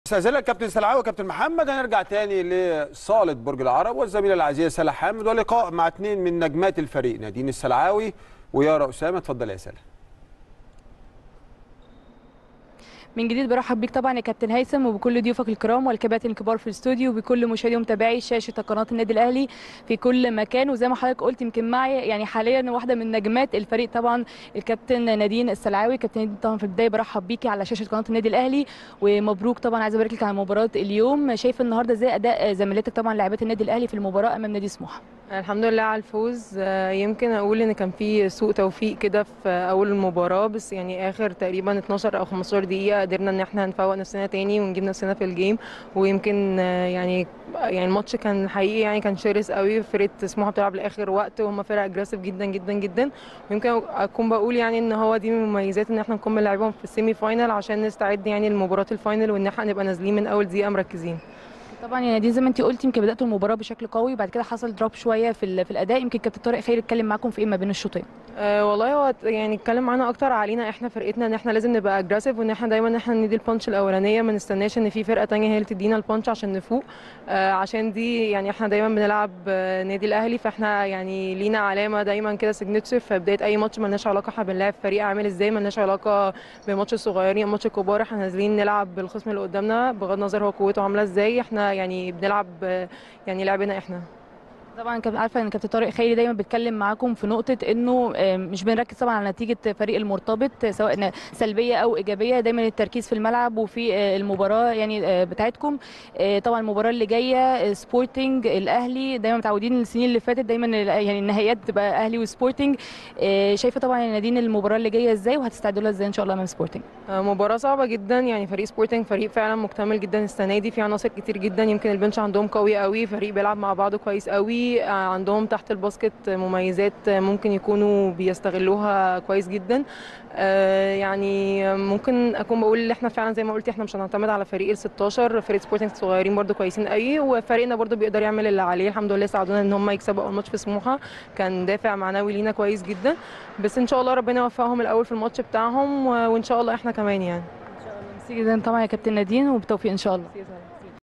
استاذنا الكابتن سلعاوي وكابتن محمد هنرجع تاني لصاله برج العرب والزميله العزيزه سلا حامد ولقاء مع اثنين من نجمات الفريق نادين السلعاوي ويارا اسامه اتفضل يا سلا من جديد برحب بيك طبعا يا كابتن هيثم وبكل ضيوفك الكرام والكباتن الكبار في الاستوديو وبكل مشاهدي ومتابعي شاشه قناه النادي الاهلي في كل مكان وزي ما حضرتك قلت يمكن معي يعني حاليا واحده من نجمات الفريق طبعا الكابتن نادين السلعاوي كابتن نادين طبعا في البدايه برحب بيكي على شاشه قناه النادي الاهلي ومبروك طبعا عايزه ابارك لك على مباراه اليوم شايفه النهارده ازاي اداء زميلتك طبعا لاعبات النادي الاهلي في المباراه امام نادي سموحه الحمد لله على الفوز آه، يمكن اقول ان كان في سوء توفيق كده في اول المباراه بس يعني اخر تقريبا 12 او 15 دقيقه قدرنا ان احنا نفوق نفسنا تاني ونجيب نفسنا في الجيم ويمكن آه، يعني يعني الماتش كان حقيقي يعني كان شرس قوي فرقه سموحه بتلعب لاخر وقت وهم فرقه اجريسيف جدا جدا جدا ويمكن اكون بقول يعني ان هو دي من مميزات ان احنا نكون بنلعبهم في السيمي فاينل عشان نستعد يعني لمباراه الفاينل وان احنا نبقى نازلين من اول دقيقه مركزين طبعا يا نادين زي ما انت قلتي يمكن بداتوا المباراه بشكل قوي وبعد كده حصل دروب شويه في ال- في الاداء يمكن كابتن طارق خير اتكلم معاكم في ايه ما بين الشوطين أه والله هو ت- يعني اتكلم معانا اكتر علينا احنا فرقتنا ان احنا لازم نبقى اجريسيف وان احنا دايما ان احنا ندي البانش الاولانيه ما نستناش ان في فرقه تانية هي اللي تدينا البانش عشان نفوق أه عشان دي يعني احنا دايما بنلعب آه، نادي الاهلي فاحنا يعني لينا علامه دايما كده سيجنتشر في بدايه اي ماتش ملناش علاقه احنا بنلعب فريق عامل ازاي ملناش علاقه بماتش الصغيرين ماتش الكبار احنا نازلين نلعب بالخصم اللي قدامنا بغض النظر هو قوته عامله ازاي احنا يعني بنلعب آه، يعني لعبنا احنا طبعا كابتن عارفه ان كابتن طارق خيري دايما بيتكلم معاكم في نقطه انه آه، مش بنركز طبعا على نتيجه فريق المرتبط آه، سواء ن- سلبيه او ايجابيه دايما التركيز في الملعب وفي آه، المباراه يعني آه، بتاعتكم آه، طبعا المباراه اللي جايه آه، سبورتنج الاهلي دايما متعودين السنين اللي فاتت دايما ال- يعني النهائيات تبقى اهلي وسبورتنج آه، شايفه طبعا يا نادين المباراه اللي جايه ازاي وهتستعدوا لها ازاي ان شاء الله امام سبورتنج آه، مباراة صعبة جدا يعني فريق سبورتنج فريق فعلا مكتمل جدا السنة دي في عناصر كتير جدا يمكن البنش عندهم قوي قوي فريق بيلعب مع بعضه كويس قوي آه، عندهم تحت الباسكت مميزات ممكن يكونوا بيستغلوها كويس جدا آه، يعني ممكن اكون بقول ان احنا فعلا زي ما قلتي احنا مش هنعتمد على فريق ال 16 فريق سبورتنج صغيرين برده كويسين قوي وفريقنا برده بيقدر يعمل اللي عليه الحمد لله ساعدونا ان هم يكسبوا اول ماتش في سموحه كان دافع معنوي لينا كويس جدا بس ان شاء الله ربنا يوفقهم الاول في الماتش بتاعهم و- وان شاء الله احنا كمان يعني ان شاء الله ميرسي جدا طبعا يا كابتن نادين وبالتوفيق ان شاء الله Gracias, Ale.